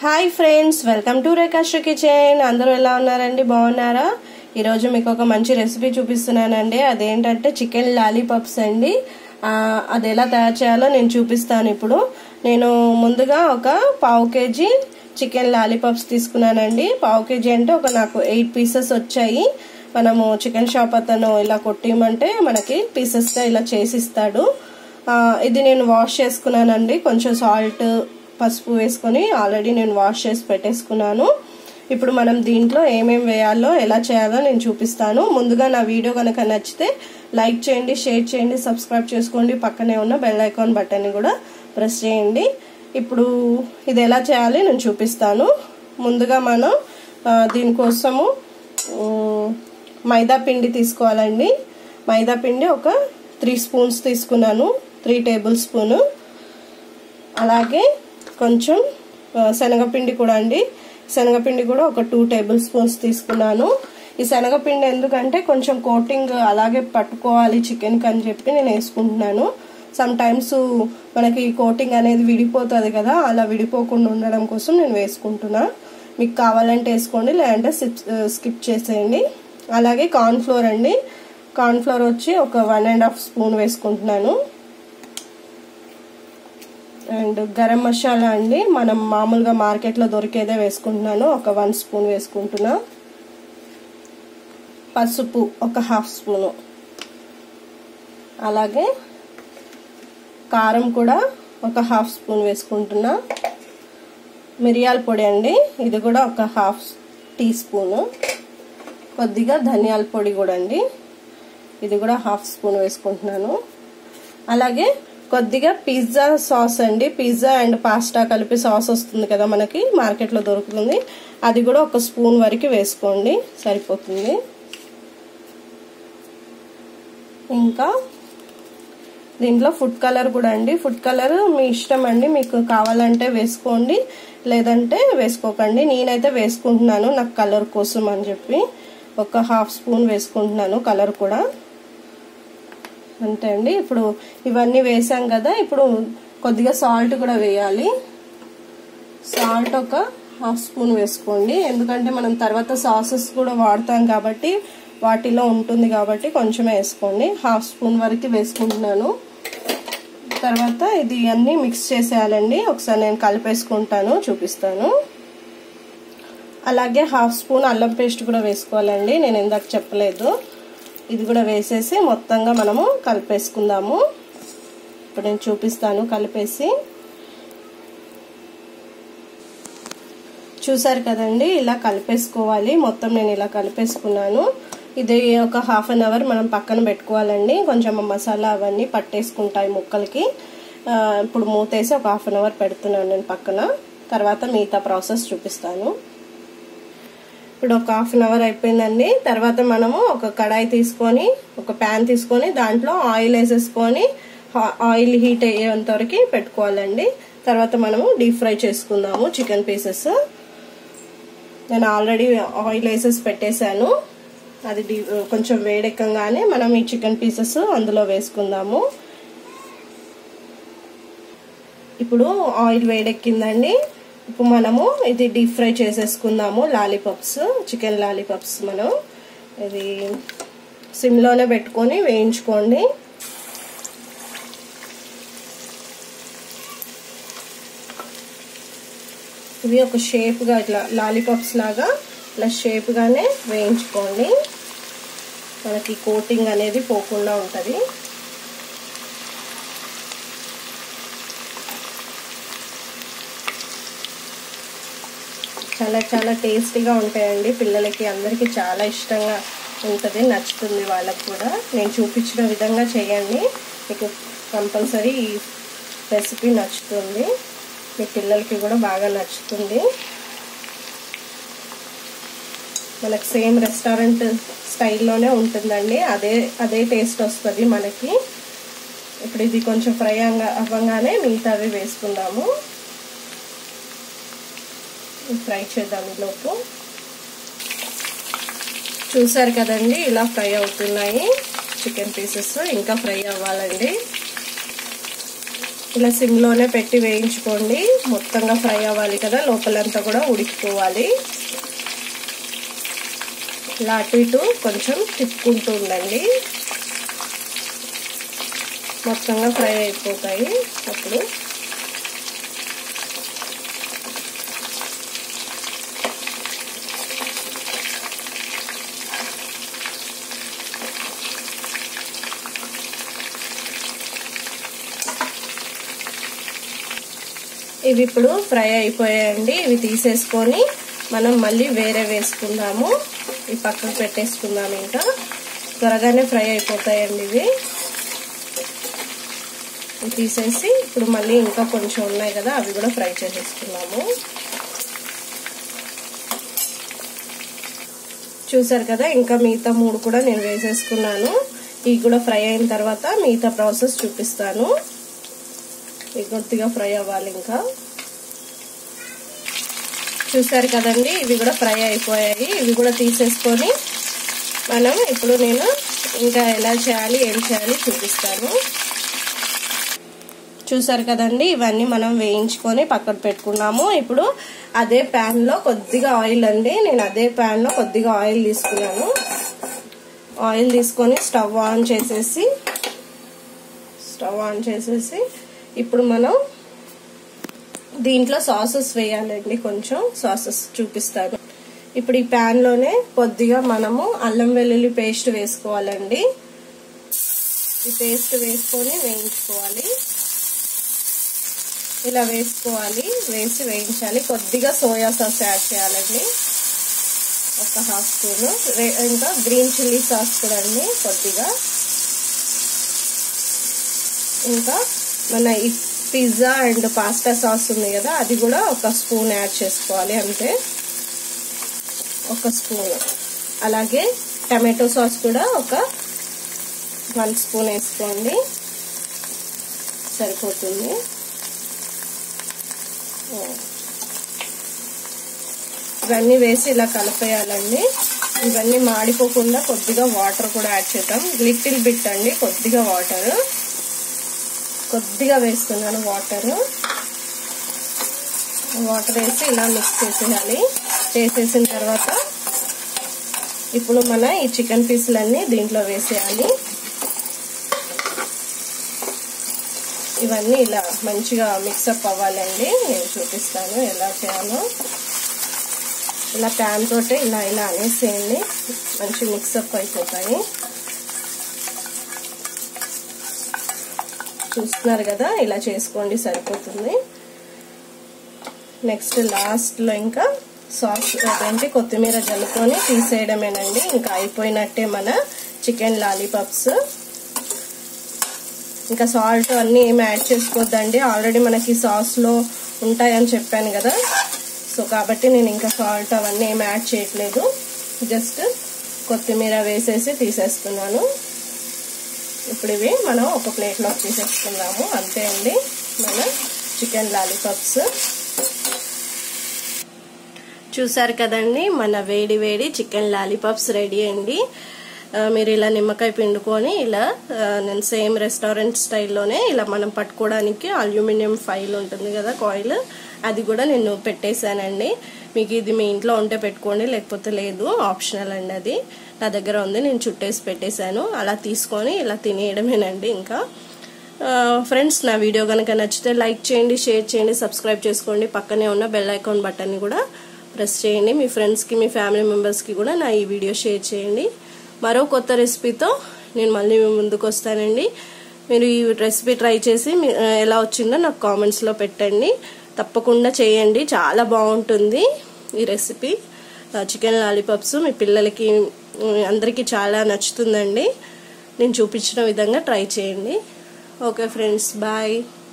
hi friends welcome to Rekhashri kitchen అందరూ ఎలా ఉన్నారండి బాగున్నారా ఈరోజు మీకు ఒక మంచి రెసిపీ చూపిస్తున్నానండి అదేంటంటే చికెన్ లాలీపాప్స్ అండి ఆ, అది ఎలా తయారు చేయాలో నేను చూపిస్తాను ఇప్పుడు నేను ముందుగా ఒక పావు కేజీ చికెన్ లాలీపాప్స్ తీసుకున్నానండి పావు కేజీ అంటే ఒక నాకు ఎయిట్ పీసెస్ వచ్చాయి మనము చికెన్ షాప్ అతను ఇలా కొట్టిమంటే మనకి పీసెస్గా ఇలా చేసిస్తాడు ఆ, ఇది నేను వాష్ చేసుకున్నానండి కొంచెం సాల్ట్ పసుపు వేసుకొని ఆల్రెడీ నేను వాష్ చేసి పెట్టేసుకున్నాను ఇప్పుడు మనం దీంట్లో ఏమేమి వేయాలో ఎలా చేయాలో నేను చూపిస్తాను ముందుగా నా వీడియో కనుక నచ్చితే లైక్ చేయండి షేర్ చేయండి సబ్స్క్రైబ్ చేసుకోండి పక్కనే ఉన్న బెల్ ఐకాన్ బటన్ని కూడా ప్రెస్ చేయండి ఇప్పుడు ఇది ఎలా చేయాలి నేను చూపిస్తాను ముందుగా మనం ఆ, దీనికోసము ఉమ్, మైదా పిండి తీసుకోవాలండి మైదా పిండి ఒక త్రీ స్పూన్స్ తీసుకున్నాను త్రీ టేబుల్ స్పూను అలాగే కొంచెం ఆ, శనగపిండి కూడా అండి శనగపిండి కూడా ఒక టూ టేబుల్ స్పూన్స్ తీసుకున్నాను ఈ శనగపిండి ఎందుకంటే కొంచెం కోటింగ్ అలాగే పట్టుకోవాలి చికెన్కి అని చెప్పి నేను వేసుకుంటున్నాను సమ్ టైమ్స్ మనకి కోటింగ్ అనేది విడిపోతుంది కదా అలా విడిపోకుండా ఉండడం కోసం నేను వేసుకుంటున్నా మీకు కావాలంటే వేసుకోండి లేదంటే స్కిప్ చేసేయండి అలాగే కార్న్ఫ్లోర్ అండి కార్న్ఫ్లోర్ వచ్చి ఒక వన్ అండ్ హాఫ్ స్పూన్ వేసుకుంటున్నాను అండ్ గరం మసాలా అండి మనం మామూలుగా మార్కెట్లో దొరికేదే వేసుకుంటున్నాను ఒక వన్ స్పూన్ వేసుకుంటున్నా పసుపు ఒక హాఫ్ స్పూను అలాగే కారం కూడా ఒక హాఫ్ స్పూన్ వేసుకుంటున్నా మిరియాల పొడి అండి ఇది కూడా ఒక హాఫ్ టీ స్పూను కొద్దిగా ధనియాల పొడి కూడా అండి ఇది కూడా హాఫ్ స్పూన్ వేసుకుంటున్నాను అలాగే కొద్దిగా పిజ్జా సాస్ అండి పిజ్జా అండ్ పాస్తా కలిపి సాస్ వస్తుంది కదా మనకి మార్కెట్లో దొరుకుతుంది అది కూడా ఒక స్పూన్ వరకు వేసుకోండి సరిపోతుంది ఇంకా దీంట్లో ఫుడ్ కలర్ కూడా అండి ఫుడ్ కలర్ మీ ఇష్టం అండి మీకు కావాలంటే వేసుకోండి లేదంటే వేసుకోకండి నేనైతే వేసుకుంటున్నాను నాకు కలర్ కోసం అని చెప్పి ఒక హాఫ్ స్పూన్ వేసుకుంటున్నాను కలర్ కూడా అంతే అండి ఇప్పుడు ఇవన్నీ వేసాం కదా ఇప్పుడు కొద్దిగా సాల్ట్ కూడా వేయాలి సాల్ట్ ఒక హాఫ్ స్పూన్ వేసుకోండి ఎందుకంటే మనం తర్వాత సాసెస్ కూడా వాడతాం కాబట్టి వాటిలో ఉంటుంది కాబట్టి కొంచెం వేసుకోండి హాఫ్ స్పూన్ వరకు వేసుకుంటున్నాను తర్వాత ఇది అన్నీ మిక్స్ చేసేయాలండి ఒకసారి నేను కలిపేసుకుంటాను చూపిస్తాను అలాగే హాఫ్ స్పూన్ అల్లం పేస్ట్ కూడా వేసుకోవాలండి నేను ఇందాక చెప్పలేదు ఇది కూడా వేసేసి మొత్తంగా మనము కలిపేసుకుందాము ఇప్పుడు నేను చూపిస్తాను కలిపేసి చూసారు కదండి ఇలా కలిపేసుకోవాలి మొత్తం నేను ఇలా కలిపేసుకున్నాను ఇది ఒక హాఫ్ అన్ అవర్ మనం పక్కన పెట్టుకోవాలండి కొంచెం మసాలా అవన్నీ పట్టేసుకుంటాయి ముక్కలకి ఇప్పుడు మూతేసి ఒక హాఫ్ అన్ అవర్ పెడుతున్నాను నేను పక్కన తర్వాత మిగతా ప్రాసెస్ చూపిస్తాను ఇప్పుడు ఒక హాఫ్ అన్ అవర్ అయిపోయిందండి తర్వాత మనము ఒక కడాయి తీసుకొని ఒక ప్యాన్ తీసుకొని దాంట్లో ఆయిల్ వేసేసుకొని ఆయిల్ హీట్ అయ్యేంత వరకు పెట్టుకోవాలండి తర్వాత మనము డీప్ ఫ్రై చేసుకుందాము చికెన్ పీసెస్ నేను ఆల్రెడీ ఆయిల్ వేసేసి పెట్టేశాను అది డీ కొంచెం వేడెక్కగానే మనం ఈ చికెన్ పీసెస్ అందులో వేసుకుందాము ఇప్పుడు ఆయిల్ వేడెక్కిందండి ఇప్పుడు మనము ఇది డీప్ ఫ్రై చేసేసుకుందాము లాలీపాప్స్ చికెన్ లాలీపాప్స్ మనం ఇది సిమ్లోనే పెట్టుకొని వేయించుకోండి ఇవి ఒక షేప్గా ఇట్లా లాలీపాప్స్ లాగా ఇట్లా షేప్గానే వేయించుకోండి మనకి కోటింగ్ అనేది పోకుండా ఉంటుంది చాలా చాలా టేస్టీగా ఉంటాయండి పిల్లలకి అందరికీ చాలా ఇష్టంగా ఉంటుంది నచ్చుతుంది వాళ్ళకు కూడా నేను చూపించిన విధంగా చేయండి మీకు కంపల్సరీ ఈ రెసిపీ నచ్చుతుంది మీ పిల్లలకి కూడా బాగా నచ్చుతుంది మనకు సేమ్ రెస్టారెంట్ స్టైల్లోనే ఉంటుందండి అదే అదే టేస్ట్ వస్తుంది మనకి ఇప్పుడు ఇది కొంచెం ఫ్రై అవ్వగానే మిగతావి వేసుకుందాము ఫ్రై చేద్దాం ఈలోపు చూసారు కదండి ఇలా ఫ్రై అవుతున్నాయి చికెన్ పీసెస్ ఇంకా ఫ్రై అవ్వాలండి ఇలా సిమ్లోనే పెట్టి వేయించుకోండి మొత్తంగా ఫ్రై అవ్వాలి కదా లోపలంతా కూడా ఉడికిపోవాలి ఇలా అటు ఇటు కొంచెం తిప్పుకుంటూ ఉండండి మొత్తంగా ఫ్రై అయిపోతాయి అప్పుడు ఇవి ఇప్పుడు ఫ్రై అయిపోయాయండి ఇవి తీసేసుకొని మనం మళ్ళీ వేరే వేసుకుందాము ఈ పక్కకు పెట్టేసుకుందాము ఇంకా త్వరగానే ఫ్రై అయిపోతాయండి ఇవి తీసేసి ఇప్పుడు మళ్ళీ ఇంకా కొంచెం ఉన్నాయి కదా అవి కూడా ఫ్రై చేసేసుకున్నాము చూసారు కదా ఇంకా మిగతా మూడు కూడా నేను వేసేసుకున్నాను ఇవి కూడా ఫ్రై అయిన తర్వాత మిగతా ప్రాసెస్ చూపిస్తాను ఇవి కొద్దిగా ఫ్రై అవ్వాలి ఇంకా చూసారు కదండి ఇవి కూడా ఫ్రై అయిపోయాయి ఇవి కూడా తీసేసుకొని మనం ఇప్పుడు నేను ఇంకా ఎలా చేయాలి ఏం చేయాలి చూపిస్తాను చూసారు కదండి ఇవన్నీ మనం వేయించుకొని పక్కన పెట్టుకున్నాము ఇప్పుడు అదే ప్యాన్లో కొద్దిగా ఆయిల్ అండి నేను అదే ప్యాన్లో కొద్దిగా ఆయిల్ తీసుకున్నాను ఆయిల్ తీసుకొని స్టవ్ ఆన్ చేసేసి స్టవ్ ఆన్ చేసేసి ఇప్పుడు మనం దీంట్లో సాసెస్ వేయాలండి కొంచెం సాసెస్ చూపిస్తాను ఇప్పుడు ఈ ప్యాన్లోనే కొద్దిగా మనము అల్లం వెల్లుల్లి పేస్ట్ వేసుకోవాలండి ఈ పేస్ట్ వేసుకొని వేయించుకోవాలి ఇలా వేసుకోవాలి వేసి వేయించాలి కొద్దిగా సోయా సాస్ యాడ్ చేయాలండి ఒక హాఫ్ స్పూన్ ఇంకా గ్రీన్ చిల్లీ సాస్ కూడా అండి కొద్దిగా ఇంకా మన ఈ పిజ్జా అండ్ పాస్తా సాస్ ఉంది కదా అది కూడా ఒక స్పూన్ యాడ్ చేసుకోవాలి అంతే ఒక స్పూన్ అలాగే టమాటో సాస్ కూడా ఒక వన్ స్పూన్ వేసుకోండి సరిపోతుంది ఇవన్నీ వేసి ఇలా కలిపేయాలండి ఇవన్నీ మాడిపోకుండా కొద్దిగా వాటర్ కూడా యాడ్ చేద్దాం లిటిల్ బిట్ అండి కొద్దిగా వాటర్ కొద్దిగా వేస్తున్నాను వాటర్ వాటర్ వేసి ఇలా మిక్స్ చేసేయాలి చేసేసిన తర్వాత ఇప్పుడు మన ఈ చికెన్ పీసులన్నీ దీంట్లో వేసేయాలి ఇవన్నీ ఇలా మంచిగా మిక్సప్ అవ్వాలండి నేను చూపిస్తాను ఎలా చేయాలో ఇలా ప్యాన్ తోటే ఇలా ఇలా అనేసేయండి మంచి మిక్సప్ అయిపోతాయి చూస్తున్నారు కదా ఇలా చేసుకోండి సరిపోతుంది నెక్స్ట్ లాస్ట్లో ఇంకా సాస్ అదేంటి కొత్తిమీర జల్లుకొని తీసేయడమేనండి ఇంకా అయిపోయినట్టే మన చికెన్ లాలీపాప్స్ ఇంకా సాల్ట్ అన్నీ ఏమి యాడ్ చేసుకోవద్దండి ఆల్రెడీ మనకి సాస్లో ఉంటాయని చెప్పాను కదా సో కాబట్టి నేను ఇంకా సాల్ట్ అవన్నీ ఏమి యాడ్ చేయట్లేదు జస్ట్ కొత్తిమీర వేసేసి తీసేస్తున్నాను ఇప్పుడు ఇవి మనం ఒక ప్లేట్లోకి తీసేసుకుందాము అంతే అండి మన చికెన్ లాలీపాప్స్ చూసారు కదండి మన వేడి వేడి చికెన్ లాలీపాప్స్ రెడీ అండి మీరు ఇలా నిమ్మకాయ పిండుకొని ఇలా నేను సేమ్ రెస్టారెంట్ స్టైల్లోనే ఇలా మనం పట్టుకోవడానికి అల్యూమినియం ఫైల్ ఉంటుంది కదా కాయిల్ అది కూడా నేను పెట్టేశానండి మీకు ఇది మీ ఇంట్లో ఉంటే పెట్టుకోండి లేకపోతే లేదు ఆప్షనల్ అండి అది నా దగ్గర ఉంది నేను చుట్టేసి పెట్టేశాను అలా తీసుకొని ఇలా తినేయడమేనండి ఇంకా ఫ్రెండ్స్ నా వీడియో కనుక నచ్చితే లైక్ చేయండి షేర్ చేయండి సబ్స్క్రైబ్ చేసుకోండి పక్కనే ఉన్న బెల్ ఐకాన్ బటన్ని కూడా ప్రెస్ చేయండి మీ ఫ్రెండ్స్కి మీ ఫ్యామిలీ మెంబర్స్కి కూడా నా ఈ వీడియో షేర్ చేయండి మరో కొత్త రెసిపీతో నేను మళ్ళీ ముందుకు వస్తానండి మీరు ఈ రెసిపీ ట్రై చేసి ఎలా వచ్చిందో నాకు కామెంట్స్లో పెట్టండి తప్పకుండా చేయండి చాలా బాగుంటుంది ఈ రెసిపీ చికెన్ లాలీపాప్స్ మీ పిల్లలకి అందరికీ చాలా నచ్చుతుందండి నేను చూపించిన విధంగా ట్రై చేయండి ఓకే ఫ్రెండ్స్ బాయ్